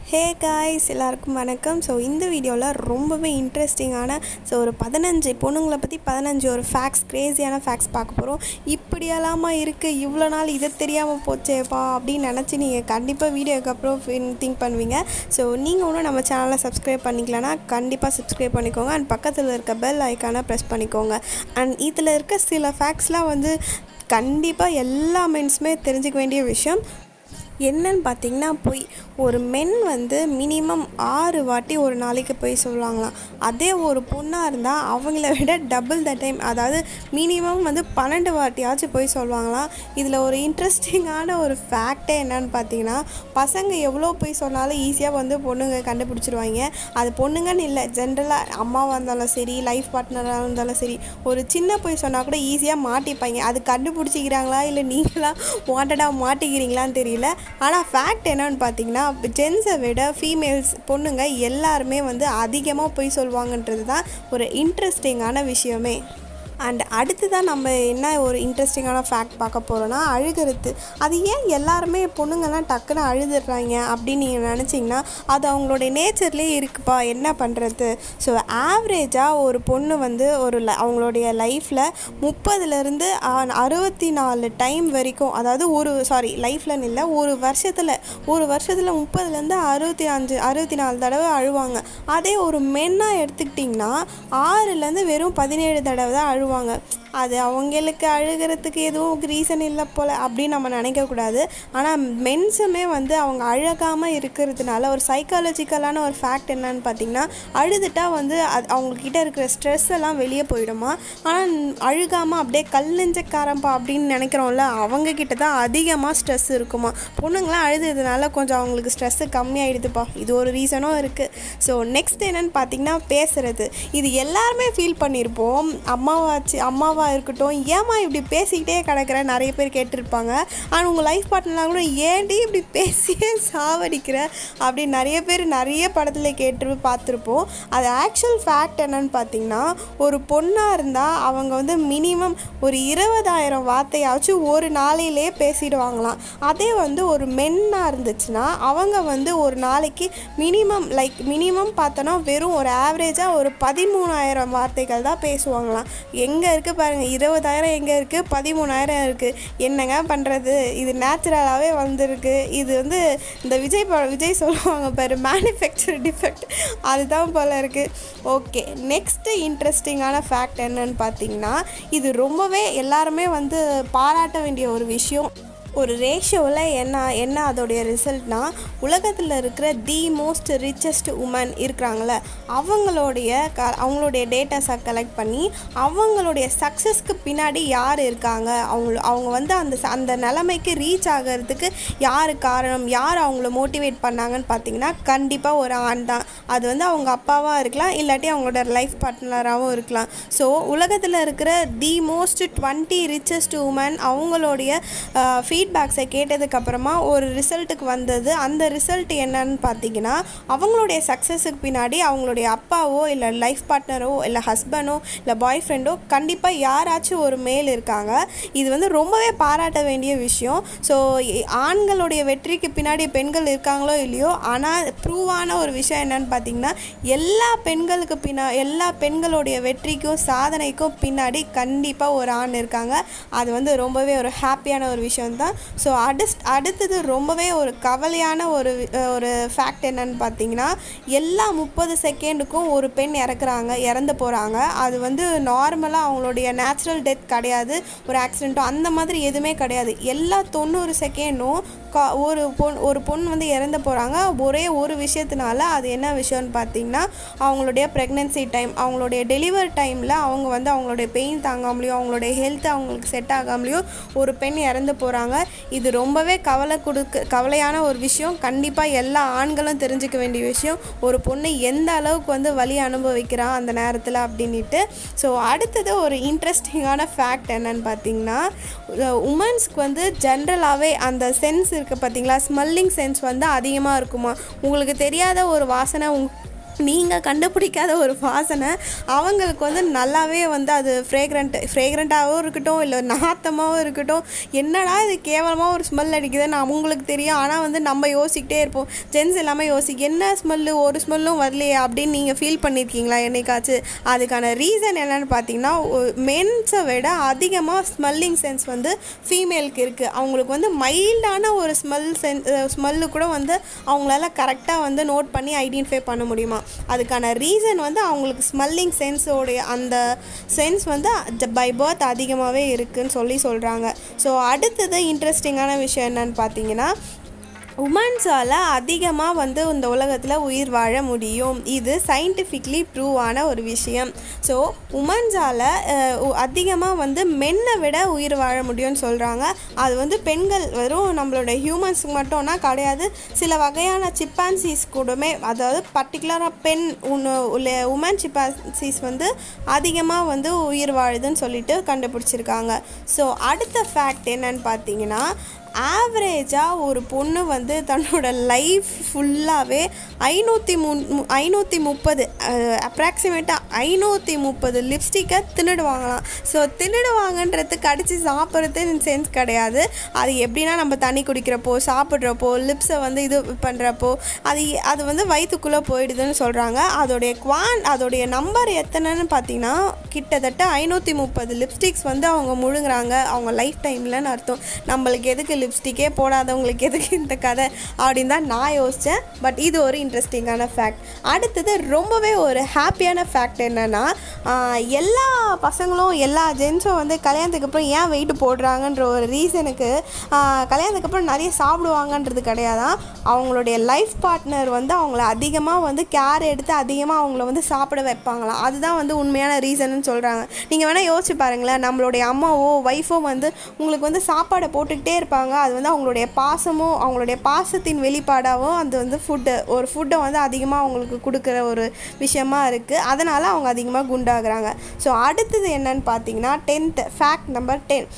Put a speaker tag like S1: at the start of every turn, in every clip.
S1: hey guys எல்லாருக்கும் வணக்கம் so இந்த வீடியோவில் ரொம்பவே இன்ட்ரெஸ்டிங்கான ஸோ ஒரு பதினஞ்சு பொண்ணுங்களை பற்றி பதினஞ்சு ஒரு ஃபேக்ட்ஸ் க்ரேஸியான ஃபேக்ட்ஸ் பார்க்க போகிறோம் இப்படியெல்லாமா இருக்குது இவ்வளோ நாள் இது தெரியாமல் போச்சேப்பா அப்படின்னு நினச்சி நீங்கள் கண்டிப்பாக வீடியோக்கு அப்புறம் திங்க் பண்ணுவீங்க ஸோ நீங்கள் ஒன்றும் நம்ம சேனலை சப்ஸ்கிரைப் பண்ணிக்கலனா கண்டிப்பாக சப்ஸ்கிரைப் பண்ணிக்கோங்க அண்ட் பக்கத்தில் இருக்க பெல் ஐக்கானை ப்ரெஸ் பண்ணிக்கோங்க அண்ட் இதில் இருக்க சில ஃபேக்ட்ஸ்லாம் வந்து கண்டிப்பாக எல்லா மென்ஸுமே தெரிஞ்சுக்க வேண்டிய விஷயம் என்னன்னு பார்த்தீங்கன்னா போய் ஒரு மென் வந்து மினிமம் ஆறு வாட்டி ஒரு நாளைக்கு போய் சொல்லுவாங்களாம் அதே ஒரு பொண்ணாக இருந்தால் அவங்கள விட டபுள் த டைம் அதாவது மினிமம் வந்து பன்னெண்டு வாட்டியாச்சும் போய் சொல்லுவாங்களாம் இதில் ஒரு இன்ட்ரெஸ்டிங்கான ஒரு ஃபேக்டே என்னன்னு பார்த்தீங்கன்னா பசங்க எவ்வளோ போய் சொன்னாலும் ஈஸியாக வந்து பொண்ணுங்க கண்டுபிடிச்சிருவாங்க அது பொண்ணுங்கன்னு இல்லை ஜென்ரலாக அம்மாவாக இருந்தாலும் சரி லைஃப் பார்ட்னராக இருந்தாலும் சரி ஒரு சின்ன போய் சொன்னால் கூட ஈஸியாக மாட்டிப்பாங்க அது கண்டுபிடிச்சிக்கிறாங்களா இல்லை நீங்களா வாண்டடாக மாட்டிக்கிறீங்களான்னு தெரியல ஆனால் ஃபேக்ட் என்னன்னு பார்த்தீங்கன்னா ஜென்ஸை விட ஃபீமேல்ஸ் பொண்ணுங்க எல்லாருமே வந்து அதிகமாக போய் சொல்லுவாங்கன்றது தான் ஒரு இன்ட்ரெஸ்டிங்கான விஷயமே அண்ட் அடுத்து தான் நம்ம என்ன ஒரு இன்ட்ரெஸ்டிங்கான ஃபேக்ட் பார்க்க போகிறோன்னா அழுகிறது அது ஏன் எல்லாருமே பொண்ணுங்கள்லாம் டக்குன்னு அழுதுடுறாங்க அப்படின்னு நீங்கள் நினச்சிங்கன்னா அது அவங்களுடைய நேச்சர்லேயே இருக்குப்பா என்ன பண்ணுறது ஸோ ஆவரேஜாக ஒரு பொண்ணு வந்து ஒரு ல- அவங்களுடைய லைஃப்பில் முப்பதுலேருந்து அறுபத்தி நாலு டைம் வரைக்கும் அதாவது ஒரு சாரி லைஃப்லன்னு இல்லை ஒரு வருஷத்தில் ஒரு வருஷத்தில் முப்பதுலேருந்து அறுபத்தி அஞ்சு அறுபத்தி நாலு தடவை அழுவாங்க அதே ஒரு மென்னாக எடுத்துக்கிட்டிங்கன்னா ஆறுலேருந்து வெறும் பதினேழு தடவை தான் அழுவாங்க அது அவங்களுக்கு அழுகிறதுக்கு எதுவும் ரீசன் இல்லை போல் அப்படின்னு நம்ம நினைக்கக்கூடாது ஆனால் மென்ஸுமே வந்து அவங்க அழகாமல் இருக்கிறதுனால ஒரு சைக்காலஜிக்கலான ஒரு ஃபேக்ட் என்னன்னு பார்த்தீங்கன்னா அழுதுட்டா வந்து அது அவங்கக்கிட்ட இருக்கிற ஸ்ட்ரெஸ் எல்லாம் வெளியே போயிடுமா ஆனால் அழுகாமல் அப்படியே கல் நெஞ்சக்காரம்பா அப்படின்னு நினைக்கிறோம்ல அவங்கக்கிட்ட தான் அதிகமாக ஸ்ட்ரெஸ் இருக்குமா பொண்ணுங்களாம் அழுதுறதுனால கொஞ்சம் அவங்களுக்கு ஸ்ட்ரெஸ்ஸு கம்மியாயிடுதுப்பா இது ஒரு ரீசனும் இருக்குது ஸோ நெக்ஸ்ட் என்னன்னு பார்த்தீங்கன்னா பேசுறது இது எல்லாருமே ஃபீல் பண்ணியிருப்போம் அம்மாவாச்சு அம்மாவாக இருக்கட்டும் ஏம்மா இப்படி பேசிக்கிட்டே கிடக்குற நிறைய பேர் கேட்டிருப்பாங்க ஆனால் உங்கள் லைஃப் பார்ட்னர்லாம் கூட ஏன்டி இப்படி பேசியே சாவடிக்கிற அப்படின்னு நிறைய பேர் நிறைய படத்தில் கேட்டு பார்த்துருப்போம் அது ஆக்சுவல் ஃபேக்ட் என்னன்னு பார்த்தீங்கன்னா ஒரு பொண்ணாக இருந்தால் அவங்க வந்து மினிமம் ஒரு இருபதாயிரம் வார்த்தையாச்சும் ஒரு நாளையிலே பேசிடுவாங்களாம் அதே வந்து ஒரு மென்னாக இருந்துச்சுன்னா அவங்க வந்து ஒரு நாளைக்கு மினிமம் லைக் மினிமம் பார்த்தோன்னா வெறும் ஒரு ஆவரேஜாக ஒரு பதிமூணாயிரம் வார்த்தைகள் தான் பேசுவாங்களாம் எங்கே இருக்குது பாருங்கள் இருபதாயிரம் எங்கே இருக்குது பதிமூணாயிரம் இருக்குது என்னங்க பண்ணுறது இது நேச்சுரலாகவே வந்திருக்கு இது வந்து இந்த விஜய் ப விஜய் சொல்லுவாங்க பாரு மேனுஃபேக்சர் டிஃபெக்ட் அதுதான் போல் இருக்குது ஓகே நெக்ஸ்ட்டு இன்ட்ரெஸ்டிங்கான ஃபேக்ட் என்னன்னு பார்த்தீங்கன்னா இது ரொம்பவே எல்லாருமே வந்து பாராட்ட வேண்டிய ஒரு விஷயம் ஒரு ரேஷியோவில் என்ன என்ன அதோடைய ரிசல்ட்னா உலகத்தில் இருக்கிற தி மோஸ்ட் ரிச்சஸ்ட் உமன் இருக்கிறாங்கள அவங்களுடைய க அவங்களுடைய டேட்டாஸை கலெக்ட் பண்ணி அவங்களுடைய சக்ஸஸ்க்கு பின்னாடி யார் இருக்காங்க அவங்க அவங்க வந்து அந்த ச- அந்த நிலைமைக்கு ரீச் ஆகிறதுக்கு யார் காரணம் யார் அவங்கள மோட்டிவேட் பண்ணாங்கன்னு பார்த்தீங்கன்னா கண்டிப்பாக ஒரு ஆண் தான் அது வந்து அவங்க அப்பாவாக இருக்கலாம் இல்லாட்டி அவங்களோட லைஃப் பார்ட்னராகவும் இருக்கலாம் ஸோ உலகத்தில் இருக்கிற the most twenty richest woman அவங்களுடைய ஃபீட்பேக்ஸை கேட்டதுக்கப்புறமா ஒரு ரிசல்ட்டுக்கு வந்தது அந்த ரிசல்ட் என்னன்னு பார்த்தீங்கன்னா அவங்களுடைய சக்ஸஸுக்கு பின்னாடி அவங்களுடைய அப்பாவோ இல்லை லைஃப் பார்ட்னரோ இல்லை ஹஸ்பண்டோ இல்லை பாய் ஃப்ரெண்டோ கண்டிப்பாக யாராச்சும் ஒரு மேல் இருக்காங்க இது வந்து ரொம்பவே பாராட்ட வேண்டிய விஷயம் ஸோ ஆண்களுடைய வெற்றிக்கு பின்னாடி பெண்கள் இருக்காங்களோ இல்லையோ ஆனால் ப்ரூவான ஒரு விஷயம் என்னன்னு பார்த்தீங்கன்னா எல்லா பெண்களுக்கு பின்னா எல்லா பெண்களுடைய வெற்றிக்கும் சாதனைக்கும் பின்னாடி கண்டிப்பாக ஒரு ஆண் இருக்காங்க அது வந்து ரொம்பவே ஒரு ஹாப்பியான ஒரு விஷயம் தான் ஸோ அடுத் அடுத்தது ரொம்பவே ஒரு கவலையான ஒரு வி- அஹ் ஒரு ஃபேக்ட் என்னன்னு பார்த்தீங்கன்னா எல்லா முப்பது செகண்டுக்கும் ஒரு பெண் இறக்குறாங்க இறந்து போகிறாங்க அது வந்து நார்மலாக அவங்களுடைய நேச்சுரல் டெத் கிடையாது ஒரு ஆக்சிடெண்ட்டோ அந்த மாதிரி எதுவுமே கிடையாது எல்லா தொண்ணூறு செகண்டும் கா ஒரு பொண் ஒரு பொண்ணு வந்து இறந்து போகிறாங்க ஒரே ஒரு விஷயத்தினால அது என்ன விஷயம்னு பார்த்தீங்கன்னா அவங்களுடைய ப்ரெக்னென்சி டைம் அவங்களுடைய டெலிவரி டைமில் அவங்க வந்து அவங்களுடைய பெயின் தாங்காமலையோ அவங்களுடைய ஹெல்த் அவங்களுக்கு செட் ஆகாமலையோ ஒரு பெண் இறந்து போகிறாங்க இது ரொம்பவே கவலை கொடுக்க கவலையான ஒரு விஷயம் கண்டிப்பாக எல்லா ஆண்களும் தெரிஞ்சுக்க வேண்டிய விஷயம் ஒரு பொண்ணு எந்த அளவுக்கு வந்து வலி அனுபவிக்கிறான் அந்த நேரத்தில் அப்படின்ட்டு ஸோ அடுத்தது ஒரு இன்ட்ரெஸ்டிங்கான ஃபேக்ட் என்னன்னு பார்த்தீங்கன்னா உமன்ஸ்க்கு வந்து ஜென்ரலாகவே அந்த சென்ஸ் இருக்குது பார்த்தீங்களா ஸ்மெல்லிங் சென்ஸ் வந்து அதிகமாக இருக்குமா உங்களுக்கு தெரியாத ஒரு வாசனை உங் நீங்கள் கண்டுபிடிக்காத ஒரு வாசனை அவங்களுக்கு வந்து நல்லாவே வந்து அது ஃப்ரேக்ரண்ட் ஃப்ரேக்ரண்ட்டாகவும் இருக்கட்டும் இல்லை நாத்தமாகவும் இருக்கட்டும் என்னடா இது கேவலமாக ஒரு ஸ்மெல் அடிக்குதுன்னு அவங்களுக்கு தெரியும் ஆனால் வந்து நம்ம யோசிக்கிட்டே இருப்போம் ஜென்ஸ் எல்லாமே யோசிக்க என்ன ஸ்மெல்லு ஒரு ஸ்மெல்லும் வரலையே அப்படின்னு நீங்கள் ஃபீல் பண்ணியிருக்கீங்களா என்னைக்காச்சும் அதுக்கான ரீசன் என்னன்னு பார்த்தீங்கன்னா மென்ஸை விட அதிகமாக ஸ்மெல்லிங் சென்ஸ் வந்து ஃபீமேலுக்கு இருக்குது அவங்களுக்கு வந்து மைல்டான ஒரு ஸ்மெல் சென் ஸ்மெல்லு கூட வந்து அவங்களால கரெக்டாக வந்து நோட் பண்ணி ஐடென்டிஃபை பண்ண முடியுமா அதுக்கான ரீசன் வந்து அவங்களுக்கு ஸ்மெல்லிங் சென்ஸோடைய அந்த சென்ஸ் வந்து பை பர்த் அதிகமாகவே இருக்குன்னு சொல்லி சொல்கிறாங்க ஸோ அடுத்தது இன்ட்ரெஸ்டிங்கான விஷயம் என்னன்னு பார்த்தீங்கன்னா உமன்ஸால் அதிகமாக வந்து இந்த உலகத்தில் உயிர் வாழ முடியும் இது சயின்டிஃபிக்லி ப்ரூவ் ஆன ஒரு விஷயம் ஸோ உமன்ஸால் அதிகமாக வந்து மென்னை விட உயிர் வாழ முடியும்னு சொல்கிறாங்க அது வந்து பெண்கள் வெறும் நம்மளோட ஹியூமன்ஸுக்கு மட்டும்னா கிடையாது சில வகையான சிப்பான்சிஸ் கூடமே அதாவது பர்டிகுலராக பெண் உள்ள உமன் சிப்பான்சிஸ் வந்து அதிகமாக வந்து உயிர் வாழுதுன்னு சொல்லிட்டு கண்டுபிடிச்சிருக்காங்க ஸோ அடுத்த ஃபேக்ட் என்னன்னு பார்த்தீங்கன்னா ஆவரேஜாக ஒரு பொண்ணு வந்து தன்னோட லைஃப் ஃபுல்லாகவே ஐநூற்றி முன் ஐநூற்றி முப்பது அப்ராக்சிமேட்டாக ஐநூற்றி முப்பது லிப்ஸ்டிக்கை தின்னுடுவாங்களாம் ஸோ தின்னுடுவாங்கன்றது கடிச்சு சாப்பிட்றது சென்ஸ் கிடையாது அது எப்படின்னா நம்ம தண்ணி குடிக்கிறப்போ சாப்பிட்றப்போ லிப்ஸை வந்து இது பண்ணுறப்போ அது அது வந்து வயிற்றுக்குள்ளே போயிடுதுன்னு சொல்கிறாங்க அதோடைய குவான் அதோடைய நம்பர் எத்தனைன்னு பார்த்தீங்கன்னா கிட்டத்தட்ட ஐநூற்றி முப்பது லிப்ஸ்டிக்ஸ் வந்து அவங்க முழுங்குறாங்க அவங்க லைஃப் டைம்லன்னு அர்த்தம் நம்மளுக்கு எதுக்கு லிப்ஸ்டிக்கே போடாதவங்களுக்கு எதுக்கு இந்த கதை அப்படின்னு தான் நான் யோசித்தேன் பட் இது ஒரு இன்ட்ரெஸ்டிங்கான ஃபேக்ட் அடுத்தது ரொம்பவே ஒரு ஹாப்பியான ஃபேக்ட் என்னென்னா எல்லா பசங்களும் எல்லா ஜென்ஸும் வந்து கல்யாணத்துக்கு அப்புறம் ஏன் வெயிட் போடுறாங்கன்ற ஒரு ரீசனுக்கு கல்யாணத்துக்கு அப்புறம் நிறைய சாப்பிடுவாங்கன்றது கிடையாதான் அவங்களுடைய லைஃப் பார்ட்னர் வந்து அவங்கள அதிகமாக வந்து கேர் எடுத்து அதிகமாக அவங்கள வந்து சாப்பிட வைப்பாங்களாம் அதுதான் வந்து உண்மையான ரீசன்னு சொல்கிறாங்க நீங்கள் வேணால் யோசிச்சு பாருங்களேன் நம்மளுடைய அம்மாவோ ஒய்ஃபோ வந்து உங்களுக்கு வந்து சாப்பாடை போட்டுக்கிட்டே இருப்பாங்க அது வந்து அவங்களுடைய பாசமும் அவங்களுடைய பாசத்தின் வெளிப்பாடாகவும் அது வந்து ஃபுட்டு ஒரு ஃபுட்டை வந்து அதிகமாக அவங்களுக்கு கொடுக்குற ஒரு விஷயமா இருக்குது அதனால் அவங்க அதிகமாக குண்டாகிறாங்க ஸோ அடுத்தது என்னன்னு பார்த்தீங்கன்னா டென்த்து ஃபேக்ட் நம்பர் டென்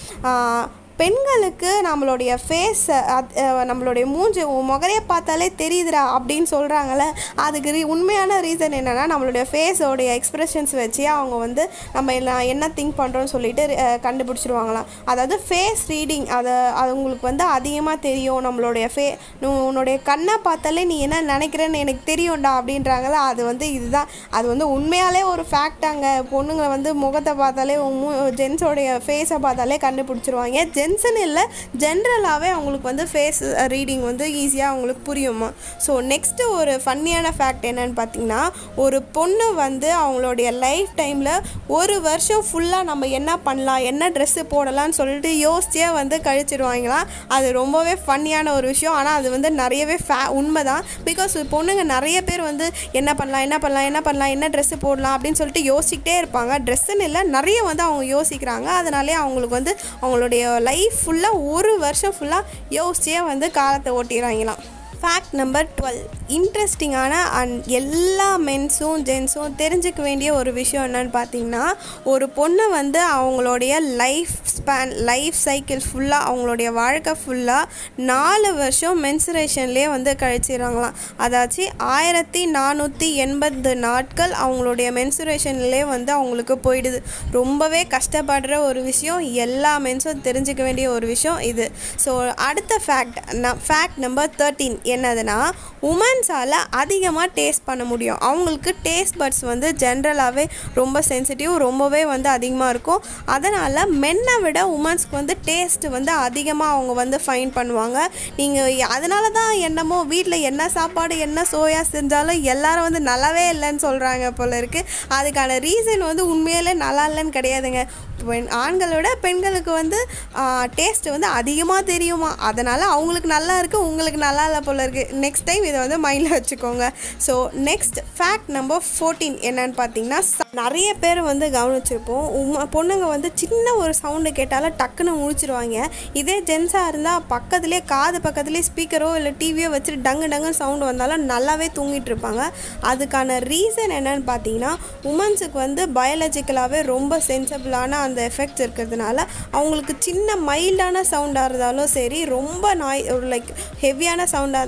S1: பெண்களுக்கு நம்மளுடைய ஃபேஸ் நம்மளுடைய மூஞ்சி முகரையை பார்த்தாலே தெரியுதுடா அப்படின்னு சொல்கிறாங்கல்ல அதுக்கு ரீ உண்மையான ரீசன் என்னென்னா நம்மளுடைய ஃபேஸோடைய எக்ஸ்ப்ரெஷன்ஸ் வச்சு அவங்க வந்து நம்ம எல்லாம் என்ன திங்க் பண்ணுறோன்னு சொல்லிட்டு கண்டுபிடிச்சிருவாங்களாம் அதாவது ஃபேஸ் ரீடிங் அதை அது உங்களுக்கு வந்து அதிகமாக தெரியும் நம்மளுடைய ஃபே உன்னுடைய கண்ணை பார்த்தாலே நீ என்ன நினைக்கிறேன்னு எனக்கு தெரியும்டா அப்படின்றாங்கள அது வந்து இதுதான் அது வந்து உண்மையாலே ஒரு ஃபேக்டாங்க பொண்ணுங்களை வந்து முகத்தை பார்த்தாலே ஜென்ஸோடைய ஃபேஸை பார்த்தாலே கண்டுபிடிச்சிருவாங்க ஜென் ஜென்ஸுன்னு இல்லை ஜென்ரலாகவே அவங்களுக்கு வந்து ஃபேஸ் ரீடிங் வந்து ஈஸியாக அவங்களுக்கு புரியுமா ஸோ நெக்ஸ்ட்டு ஒரு ஃபன்னியான ஃபேக்ட் என்னன்னு பார்த்தீங்கன்னா ஒரு பொண்ணு வந்து அவங்களுடைய லைஃப் டைமில் ஒரு வருஷம் ஃபுல்லாக நம்ம என்ன பண்ணலாம் என்ன ட்ரெஸ்ஸு போடலாம்னு சொல்லிட்டு யோசிச்சே வந்து கழிச்சிடுவாங்களாம் அது ரொம்பவே ஃபன்னியான ஒரு விஷயம் ஆனால் அது வந்து நிறையவே ஃபே உண்மை தான் பிகாஸ் பொண்ணுங்க நிறைய பேர் வந்து என்ன பண்ணலாம் என்ன பண்ணலாம் என்ன பண்ணலாம் என்ன ட்ரெஸ்ஸு போடலாம் அப்படின்னு சொல்லிட்டு யோசிக்கிட்டே இருப்பாங்க ட்ரெஸ்ஸுன்னு இல்லை நிறைய வந்து அவங்க யோசிக்கிறாங்க அதனாலே அவங்களுக்கு வந்து அவங்களுடைய லைஃப் லைஃப் ஃபுல்லாக ஒரு வருஷம் ஃபுல்லாக யோசிச்சே வந்து காலத்தை ஓட்டிடுறாங்களாம் ஃபேக்ட் நம்பர் டுவெல் இன்ட்ரெஸ்டிங்கான அண்ட் எல்லா மென்ஸும் ஜென்ஸும் தெரிஞ்சுக்க வேண்டிய ஒரு விஷயம் என்னன்னு பார்த்தீங்கன்னா ஒரு பொண்ணு வந்து அவங்களுடைய லைஃப் ஸ்பேன் லைஃப் சைக்கிள் ஃபுல்லாக அவங்களுடைய வாழ்க்கை ஃபுல்லாக நாலு வருஷம் மென்சுரேஷன்லேயே வந்து கழிச்சிடுறாங்களாம் அதாச்சு ஆயிரத்தி நானூற்றி எண்பது நாட்கள் அவங்களுடைய மென்சுரேஷன்லேயே வந்து அவங்களுக்கு போயிடுது ரொம்பவே கஷ்டப்படுற ஒரு விஷயம் எல்லா மென்ஸும் தெரிஞ்சுக்க வேண்டிய ஒரு விஷயம் இது ஸோ அடுத்த ஃபேக்ட் ந ஃபேக்ட் நம்பர் தேர்ட்டீன் என்னதுன்னா உமன்ஸால் அதிகமாக டேஸ்ட் பண்ண முடியும் அவங்களுக்கு டேஸ்ட் பட்ஸ் வந்து ஜென்ரலாகவே ரொம்ப சென்சிட்டிவ் ரொம்பவே வந்து அதிகமாக இருக்கும் அதனால் மென்னை விட உமன்ஸ்க்கு வந்து டேஸ்ட் வந்து அதிகமாக அவங்க வந்து ஃபைன் பண்ணுவாங்க நீங்கள் அதனால தான் என்னமோ வீட்டில் என்ன சாப்பாடு என்ன சோயா செஞ்சாலும் எல்லாரும் வந்து நல்லாவே இல்லைன்னு சொல்கிறாங்க போல இருக்குது அதுக்கான ரீசன் வந்து உண்மையிலே நல்லா இல்லைன்னு கிடையாதுங்க பெண் ஆண்களோட பெண்களுக்கு வந்து டேஸ்ட் வந்து அதிகமாக தெரியுமா அதனால் அவங்களுக்கு நல்லா இருக்குது உங்களுக்கு நல்லா இல்லை போல இருக்குது நெக்ஸ்ட் டைம் இதை வந்து மைண்டில் வச்சுக்கோங்க so next fact number fourteen என்னன்னு பார்த்தீங்கன்னா நிறைய பேர் வந்து கவனிச்சிருப்போம் உம பொண்ணுங்க வந்து சின்ன ஒரு சவுண்டு கேட்டாலும் டக்குன்னு முழிச்சிருவாங்க இதே ஜென்ஸாக இருந்தால் பக்கத்துலேயே காது பக்கத்துலேயே ஸ்பீக்கரோ இல்லை டிவியோ வச்சுட்டு டங்கு டங்கு சவுண்டு வந்தாலும் நல்லாவே தூங்கிட்டு இருப்பாங்க அதுக்கான ரீசன் என்னன்னு பார்த்தீங்கன்னா உமன்ஸுக்கு வந்து பயாலஜிக்கலாகவே ரொம்ப சென்சபிளான அந்த எஃபெக்ட்ஸ் இருக்கிறதுனால அவங்களுக்கு சின்ன மைல்டான சவுண்டாக இருந்தாலும் சரி ரொம்ப நாய் ஒரு லைக் ஹெவியான சவுண்டாக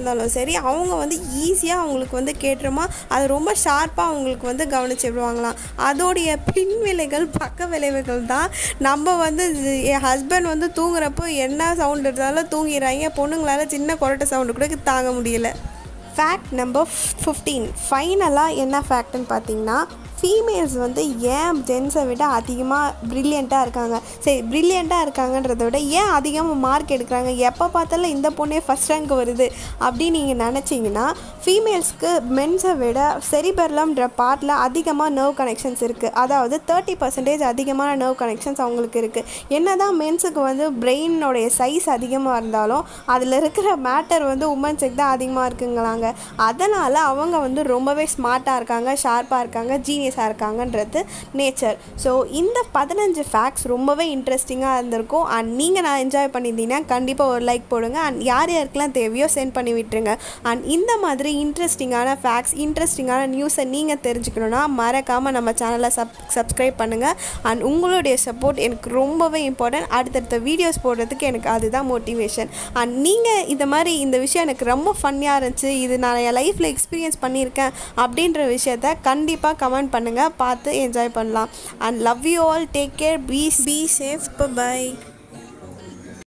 S1: இருந்தாலும் சரி அவங்க வந்து ஈஸியாக அவங்களுக்கு வந்து கேட்டுருமா அது ரொம்ப ஷார்ப்பாக அவங்களுக்கு வந்து கவனிச்சு விடுவாங்களாம் அதோடைய பின் விளைகள் பக்க விளைவுகள் தான் நம்ம வந்து இது- என் ஹஸ்பண்ட் வந்து தூங்குறப்போ என்ன சவுண்ட் இருந்தாலும் தூங்கிடுறாங்க பொண்ணுங்களால சின்ன கொரட்டை சவுண்டு கூட தாங்க முடியல ஃபேக்ட் நம்பர் ஃபிஃப்டீன் ஃபைனலாக என்ன ஃபேக்ட்னு பார்த்தீங்கன்னா ஃபீமேல்ஸ் வந்து ஏன் ஜென்ஸை விட அதிகமாக ப்ரில்லியண்ட்டாக இருக்காங்க சரி ப்ரில்லியண்ட்டாக இருக்காங்கன்றதை விட ஏன் அதிகமாக மார்க் எடுக்கிறாங்க எப்போ பார்த்தாலும் இந்த பொண்ணே ஃபஸ்ட் ரேங்க் வருது அப்படின்னு நீங்கள் நினச்சிங்கன்னா ஃபீமேல்ஸ்க்கு மென்ஸை விட செரிபெர்லம்ன்ற பார்ட்டில் அதிகமாக நர்வ் கனெக்ஷன்ஸ் இருக்குது அதாவது தேர்ட்டி பர்சன்டேஜ் அதிகமான நர்வ் கனெக்ஷன்ஸ் அவங்களுக்கு இருக்குது என்ன தான் மென்ஸுக்கு வந்து பிரெயினோடைய சைஸ் அதிகமாக இருந்தாலும் அதில் இருக்கிற மேட்டர் வந்து உமன்ஸுக்கு தான் அதிகமாக இருக்குங்களாங்க அதனால் அவங்க வந்து ரொம்பவே ஸ்மார்ட்டாக இருக்காங்க ஷார்ப்பாக இருக்காங்க ஜீனியஸாக இருக்காங்கன்றது நேச்சர் ஸோ இந்த பதினஞ்சு ஃபேக்ட்ஸ் ரொம்பவே இன்ட்ரெஸ்டிங்காக இருந்திருக்கும் அண்ட் நீங்கள் நான் என்ஜாய் பண்ணியிருந்தீங்கன்னா கண்டிப்பாக ஒரு லைக் போடுங்க அண்ட் யார் யாருக்கெல்லாம் தேவையோ சென்ட் பண்ணி விட்டுருங்க அண்ட் இந்த மாதிரி இன்ட்ரெஸ்டிங்கான ஃபேக்ட்ஸ் இன்ட்ரெஸ்டிங்கான நியூஸை நீங்கள் தெரிஞ்சுக்கணுன்னா மறக்காமல் நம்ம சேனலை சப் சப்ஸ்கிரைப் பண்ணுங்கள் அண்ட் உங்களுடைய சப்போர்ட் எனக்கு ரொம்பவே இம்பார்ட்டன்ட் அடுத்தடுத்த வீடியோஸ் போடுறதுக்கு எனக்கு அதுதான் மோட்டிவேஷன் அண்ட் நீங்கள் இந்த மாதிரி இந்த விஷயம் எனக்கு ரொம்ப ஃபன்னியாக இருந்துச்சு இது நான் என் லைஃப்பில் எக்ஸ்பீரியன்ஸ் பண்ணியிருக்கேன் அப்படின்ற விஷயத்த கண்டிப்பாக கமெண்ட் பண்ணுங்கள் பார்த்து என்ஜாய் பண்ணலாம் and love you all take care be be safe by